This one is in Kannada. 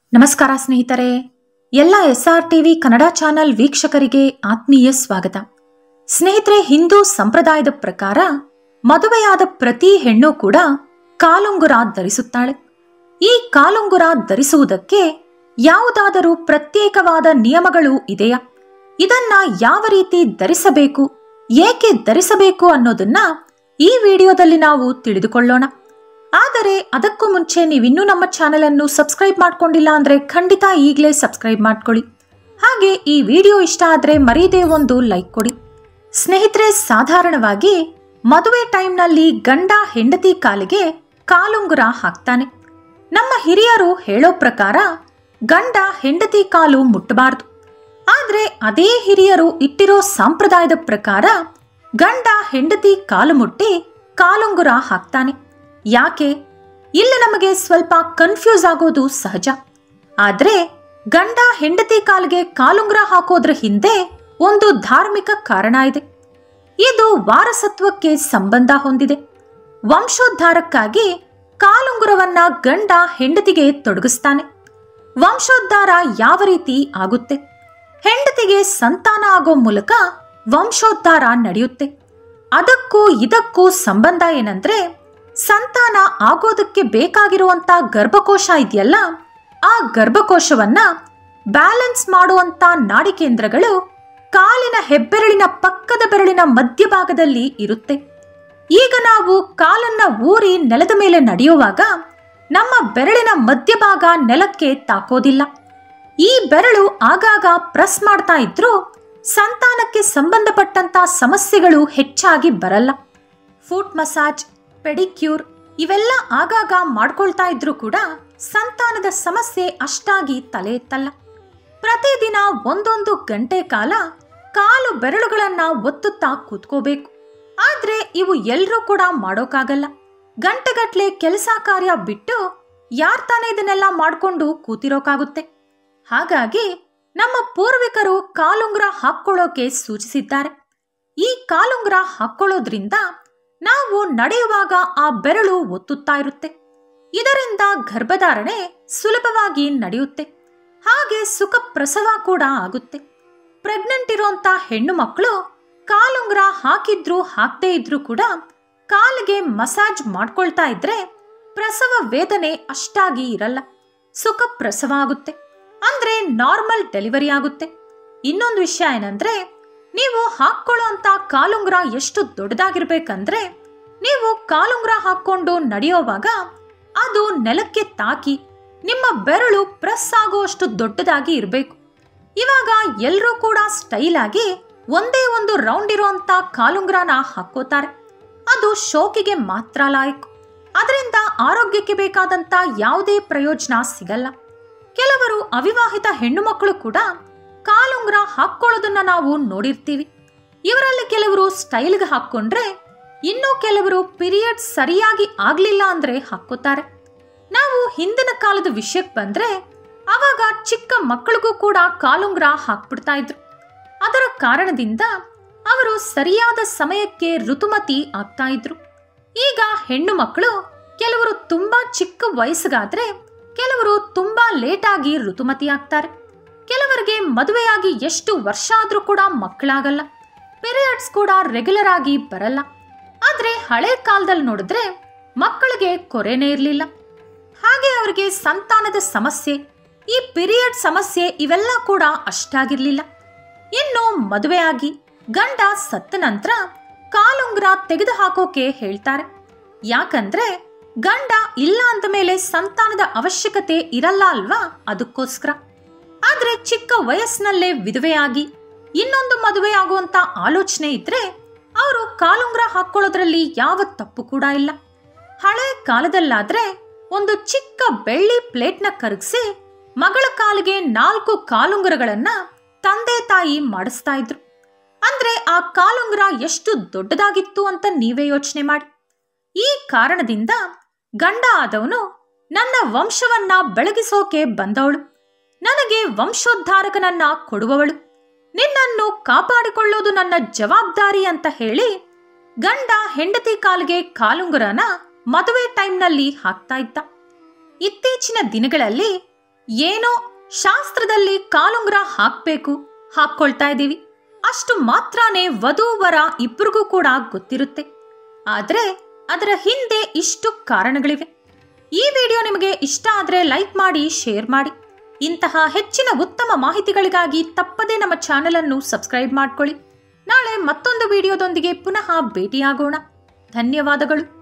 ನಮಸ್ಕಾರ ಸ್ನೇಹಿತರೆ ಎಲ್ಲ S R TV Kannada channel ವೀಕ್ಷಕರಿಗೆ ಆತ್ಮೀಯ ಸ್ವಾಗತ ಸ್ನೇಹಿತರೆ ಹಿಂದೂ ಸಂಪ್ರದಾಯದ ಪ್ರಕಾರ ಮದುವೆಯಾದ ಪ್ರತಿ ಹೆಣ್ಣು ಕೂಡ ಕಾಲುಂಗುರ ಧರಿಸುತ್ತಾಳೆ ಈ ಕಾಲುಂಗುರ ಧರಿಸುವುದಕ್ಕೆ ಯಾವುದಾದರೂ ಪ್ರತ್ಯೇಕವಾದ ನಿಯಮಗಳು ಇದೆಯಾ ಇದನ್ನ ಯಾವ ರೀತಿ ಧರಿಸಬೇಕು ಏಕೆ ಧರಿಸಬೇಕು ಅನ್ನೋದನ್ನ ಈ ವಿಡಿಯೋದಲ್ಲಿ ನಾವು ತಿಳಿದುಕೊಳ್ಳೋಣ ಆದರೆ ಅದಕ್ಕೂ ಮುಂಚೆ ನೀವಿನ್ನೂ ನಮ್ಮ ಚಾನೆಲ್ ಅನ್ನು ಸಬ್ಸ್ಕ್ರೈಬ್ ಮಾಡ್ಕೊಂಡಿಲ್ಲ ಅಂದ್ರೆ ಖಂಡಿತ ಈಗಲೇ ಸಬ್ಸ್ಕ್ರೈಬ್ ಮಾಡ್ಕೊಳ್ಳಿ ಹಾಗೆ ಈ ವಿಡಿಯೋ ಇಷ್ಟ ಆದ್ರೆ ಮರೀದೇ ಒಂದು ಲೈಕ್ ಕೊಡಿ ಸ್ನೇಹಿತರೆ ಸಾಧಾರಣವಾಗಿ ಮದುವೆ ಟೈಮ್ನಲ್ಲಿ ಗಂಡ ಹೆಂಡತಿ ಕಾಲಿಗೆ ಕಾಲುಂಗುರ ಹಾಕ್ತಾನೆ ನಮ್ಮ ಹಿರಿಯರು ಹೇಳೋ ಪ್ರಕಾರ ಗಂಡ ಹೆಂಡತಿ ಕಾಲು ಮುಟ್ಟಬಾರದು ಆದ್ರೆ ಅದೇ ಹಿರಿಯರು ಇಟ್ಟಿರೋ ಸಂಪ್ರದಾಯದ ಪ್ರಕಾರ ಗಂಡ ಹೆಂಡತಿ ಕಾಲು ಮುಟ್ಟಿ ಕಾಲುಂಗುರ ಹಾಕ್ತಾನೆ ಯಾಕೆ ಇಲ್ಲಿ ನಮಗೆ ಸ್ವಲ್ಪ ಕನ್ಫ್ಯೂಸ್ ಆಗೋದು ಸಹಜ ಆದ್ರೆ ಗಂಡ ಹೆಂಡತಿ ಕಾಲಿಗೆ ಕಾಲುಂಗುರ ಹಾಕೋದ್ರ ಹಿಂದೆ ಒಂದು ಧಾರ್ಮಿಕ ಕಾರಣ ಇದೆ ಇದು ವಾರಸತ್ವಕ್ಕೆ ಸಂಬಂಧ ಹೊಂದಿದೆ ವಂಶೋದ್ಧಾರಕ್ಕಾಗಿ ಕಾಲುಂಗುರವನ್ನ ಗಂಡ ಹೆಂಡತಿಗೆ ತೊಡಗಿಸ್ತಾನೆ ವಂಶೋದ್ಧಾರ ಯಾವ ರೀತಿ ಆಗುತ್ತೆ ಹೆಂಡತಿಗೆ ಸಂತಾನ ಆಗೋ ಮೂಲಕ ವಂಶೋದ್ಧಾರ ನಡೆಯುತ್ತೆ ಅದಕ್ಕೂ ಇದಕ್ಕೂ ಸಂಬಂಧ ಏನಂದ್ರೆ ಸಂತಾನ ಆಗೋದಕ್ಕೆ ಬೇಕಾಗಿರುವಂತ ಗರ್ಭಕೋಶ ಇದೆಯಲ್ಲ ಆ ಗರ್ಭಕೋಶವನ್ನ ಬ್ಯಾಲೆನ್ಸ್ ಮಾಡುವಂತ ನಾಡಿಕೇಂದ್ರಗಳು ಕಾಲಿನ ಹೆಬ್ಬೆರಳಿನ ಪಕ್ಕದ ಬೆರಳಿನ ಮಧ್ಯಭಾಗದಲ್ಲಿ ಇರುತ್ತೆ ಈಗ ನಾವು ಕಾಲನ್ನ ಊರಿ ನೆಲದ ಮೇಲೆ ನಡೆಯುವಾಗ ನಮ್ಮ ಬೆರಳಿನ ಮಧ್ಯಭಾಗ ನೆಲಕ್ಕೆ ತಾಕೋದಿಲ್ಲ ಈ ಬೆರಳು ಆಗಾಗ ಪ್ರೆಸ್ ಮಾಡ್ತಾ ಇದ್ರೂ ಸಂತಾನಕ್ಕೆ ಸಂಬಂಧಪಟ್ಟಂತ ಸಮಸ್ಯೆಗಳು ಹೆಚ್ಚಾಗಿ ಬರಲ್ಲ ಫುಟ್ ಮಸಾಜ್ ಪೆಡಿಕ್ಯೂರ್ ಇವೆಲ್ಲ ಆಗಾಗ ಮಾಡ್ಕೊಳ್ತಾ ಇದ್ರೂ ಕೂಡ ಸಂತಾನದ ಸಮಸ್ಯೆ ಅಷ್ಟಾಗಿ ತಲೆ ಎತ್ತಲ್ಲ ಪ್ರತಿದಿನ ಒಂದೊಂದು ಗಂಟೆ ಕಾಲ ಕಾಲು ಬೆರಳುಗಳನ್ನ ಒತ್ತುತ್ತಾ ಕೂತ್ಕೋಬೇಕು ಆದ್ರೆ ಇವು ಎಲ್ರೂ ಕೂಡ ಮಾಡೋಕ್ಕಾಗಲ್ಲ ಗಂಟೆಗಟ್ಲೆ ಕೆಲಸ ಕಾರ್ಯ ಬಿಟ್ಟು ಯಾರ್ ತಾನೇ ಇದನ್ನೆಲ್ಲ ಮಾಡ್ಕೊಂಡು ಕೂತಿರೋಕಾಗುತ್ತೆ ಹಾಗಾಗಿ ನಮ್ಮ ಪೂರ್ವಿಕರು ಕಾಲುಂಗುರ ಹಾಕ್ಕೊಳ್ಳೋಕೆ ಸೂಚಿಸಿದ್ದಾರೆ ಈ ಕಾಲುಂಗುರ ಹಾಕ್ಕೊಳ್ಳೋದ್ರಿಂದ ನಾವು ನಡೆಯುವಾಗ ಆ ಬೆರಳು ಒತ್ತುತ್ತಾ ಇರುತ್ತೆ ಇದರಿಂದ ಗರ್ಭಧಾರಣೆ ಸುಲಭವಾಗಿ ನಡೆಯುತ್ತೆ ಹಾಗೆ ಸುಖ ಪ್ರಸವ ಕೂಡ ಆಗುತ್ತೆ ಪ್ರೆಗ್ನೆಂಟ್ ಇರುವಂತ ಹೆಣ್ಣು ಮಕ್ಕಳು ಕಾಲುಂಗುರ ಹಾಕಿದ್ರು ಹಾಕದೇ ಇದ್ರೂ ಕೂಡ ಕಾಲಿಗೆ ಮಸಾಜ್ ಮಾಡ್ಕೊಳ್ತಾ ಇದ್ರೆ ಪ್ರಸವ ವೇದನೆ ಅಷ್ಟಾಗಿ ಇರಲ್ಲ ಸುಖ ಪ್ರಸವ ಆಗುತ್ತೆ ಅಂದ್ರೆ ನಾರ್ಮಲ್ ಡೆಲಿವರಿ ಆಗುತ್ತೆ ಇನ್ನೊಂದು ವಿಷಯ ಏನಂದ್ರೆ ನೀವು ಹಾಕೊಳ್ಳೋ ಅಂತ ಕಾಲುಂಗುರ ಎಷ್ಟು ದೊಡ್ಡದಾಗಿರ್ಬೇಕಂದ್ರೆ ನೀವು ಕಾಲುಂಗುರ ಹಾಕೊಂಡು ನಡೆಯೋವಾಗ ಅದು ನೆಲಕ್ಕೆ ತಾಕಿ ನಿಮ್ಮ ಬೆರಳು ಪ್ರೆಸ್ ಆಗುವಷ್ಟು ದೊಡ್ಡದಾಗಿ ಇರಬೇಕು ಇವಾಗ ಎಲ್ಲರೂ ಕೂಡ ಸ್ಟೈಲ್ ಆಗಿ ಒಂದೇ ಒಂದು ರೌಂಡ್ ಇರುವಂತ ಕಾಲುಂಗುರನ ಹಾಕೋತಾರೆ ಅದು ಶೋಕಿಗೆ ಮಾತ್ರ ಲಾಯಕ್ ಅದರಿಂದ ಆರೋಗ್ಯಕ್ಕೆ ಬೇಕಾದಂತ ಯಾವುದೇ ಪ್ರಯೋಜನ ಸಿಗಲ್ಲ ಕೆಲವರು ಅವಿವಾಹಿತ ಹೆಣ್ಣು ಮಕ್ಕಳು ಕೂಡ ಕಾಲುಂಗುರ ಹಾಕೊಳ್ಳೋದನ್ನ ನಾವು ನೋಡಿರ್ತೀವಿ ಇವರಲ್ಲಿ ಕೆಲವರು ಸ್ಟೈಲ್ಗೆ ಹಾಕೊಂಡ್ರೆ ಇನ್ನು ಕೆಲವರು ಪೀರಿಯಡ್ ಸರಿಯಾಗಿ ಆಗ್ಲಿಲ್ಲ ಅಂದ್ರೆ ಹಾಕೋತಾರೆ ನಾವು ಹಿಂದಿನ ಕಾಲದ ವಿಷಯಕ್ಕೆ ಬಂದ್ರೆ ಅವಾಗ ಚಿಕ್ಕ ಮಕ್ಕಳಿಗೂ ಕೂಡ ಕಾಲುಂಗುರ ಹಾಕ್ಬಿಡ್ತಾ ಇದ್ರು ಅದರ ಕಾರಣದಿಂದ ಅವರು ಸರಿಯಾದ ಸಮಯಕ್ಕೆ ಋತುಮತಿ ಆಗ್ತಾ ಇದ್ರು ಈಗ ಹೆಣ್ಣು ಮಕ್ಕಳು ಕೆಲವರು ತುಂಬಾ ಚಿಕ್ಕ ವಯಸ್ಸಿಗಾದ್ರೆ ಕೆಲವರು ತುಂಬಾ ಲೇಟ್ ಆಗಿ ಋತುಮತಿ ಆಗ್ತಾರೆ ಕೆಲವರಿಗೆ ಮದುವೆಯಾಗಿ ಎಷ್ಟು ವರ್ಷ ಆದ್ರೂ ಕೂಡ ಮಕ್ಕಳಾಗಲ್ಲ ಪೀರಿಯಡ್ಸ್ ಕೂಡ ರೆಗ್ಯುಲರ್ ಆಗಿ ಬರಲ್ಲ ಆದ್ರೆ ಹಳೆ ಕಾಲದಲ್ಲಿ ನೋಡಿದ್ರೆ ಮಕ್ಕಳಿಗೆ ಕೊರೆನೇ ಇರಲಿಲ್ಲ ಹಾಗೆ ಅವರಿಗೆ ಸಂತಾನದ ಸಮಸ್ಯೆ ಈ ಪೀರಿಯಡ್ ಸಮಸ್ಯೆ ಇವೆಲ್ಲ ಕೂಡ ಅಷ್ಟಾಗಿರ್ಲಿಲ್ಲ ಇನ್ನು ಮದುವೆಯಾಗಿ ಗಂಡ ಸತ್ತ ನಂತರ ಕಾಲುಂಗುರ ತೆಗೆದು ಹಾಕೋಕೆ ಹೇಳ್ತಾರೆ ಯಾಕಂದ್ರೆ ಗಂಡ ಇಲ್ಲ ಅಂದ ಮೇಲೆ ಸಂತಾನದ ಅವಶ್ಯಕತೆ ಇರಲ್ಲ ಅಲ್ವಾ ಅದಕ್ಕೋಸ್ಕರ ಆದ್ರೆ ಚಿಕ್ಕ ವಯಸ್ಸಿನಲ್ಲೇ ವಿಧವೆಯಾಗಿ ಇನ್ನೊಂದು ಮದುವೆ ಆಗುವಂತ ಆಲೋಚನೆ ಇದ್ರೆ ಅವರು ಕಾಲುಂಗುರ ಹಾಕೊಳ್ಳೋದ್ರಲ್ಲಿ ಯಾವ ತಪ್ಪು ಕೂಡ ಇಲ್ಲ ಹಳೆ ಕಾಲದಲ್ಲಾದ್ರೆ ಒಂದು ಚಿಕ್ಕ ಬೆಳ್ಳಿ ಪ್ಲೇಟ್ನ ಕರಗಿಸಿ ಮಗಳ ಕಾಲಿಗೆ ನಾಲ್ಕು ಕಾಲುಂಗುರಗಳನ್ನ ತಂದೆ ತಾಯಿ ಮಾಡಿಸ್ತಾ ಇದ್ರು ಅಂದ್ರೆ ಆ ಕಾಲುಂಗುರ ಎಷ್ಟು ದೊಡ್ಡದಾಗಿತ್ತು ಅಂತ ನೀವೇ ಯೋಚನೆ ಮಾಡಿ ಈ ಕಾರಣದಿಂದ ಗಂಡ ಆದವನು ನನ್ನ ವಂಶವನ್ನ ಬೆಳಗಿಸೋಕೆ ಬಂದವಳು ನನಗೆ ವಂಶೋದ್ಧಾರಕನನ್ನ ಕೊಡುವವಳು ನಿನ್ನನ್ನು ಕಾಪಾಡಿಕೊಳ್ಳೋದು ನನ್ನ ಜವಾಬ್ದಾರಿ ಅಂತ ಹೇಳಿ ಗಂಡ ಹೆಂಡತಿ ಕಾಲಿಗೆ ಕಾಲುಂಗುರನ ಮದುವೆ ಟೈಮ್ನಲ್ಲಿ ಹಾಕ್ತಾ ಇದ್ದ ಇತ್ತೀಚಿನ ದಿನಗಳಲ್ಲಿ ಏನೋ ಶಾಸ್ತ್ರದಲ್ಲಿ ಕಾಲುಂಗ್ರ ಹಾಕ್ಬೇಕು ಹಾಕ್ಕೊಳ್ತಾ ಇದ್ದೀವಿ ಅಷ್ಟು ಮಾತ್ರನೇ ವಧೂವರ ಇಬ್ರಿಗೂ ಕೂಡ ಗೊತ್ತಿರುತ್ತೆ ಆದ್ರೆ ಅದರ ಹಿಂದೆ ಇಷ್ಟು ಕಾರಣಗಳಿವೆ ಈ ವಿಡಿಯೋ ನಿಮಗೆ ಇಷ್ಟ ಆದರೆ ಲೈಕ್ ಮಾಡಿ ಶೇರ್ ಮಾಡಿ ಇಂತಹ ಹೆಚ್ಚಿನ ಉತ್ತಮ ಮಾಹಿತಿಗಳಿಗಾಗಿ ತಪ್ಪದೇ ನಮ್ಮ ಚಾನೆಲ್ ಅನ್ನು ಸಬ್ಸ್ಕ್ರೈಬ್ ಮಾಡ್ಕೊಳ್ಳಿ ನಾಳೆ ಮತ್ತೊಂದು ವಿಡಿಯೋದೊಂದಿಗೆ ಪುನಃ ಭೇಟಿಯಾಗೋಣ ಧನ್ಯವಾದಗಳು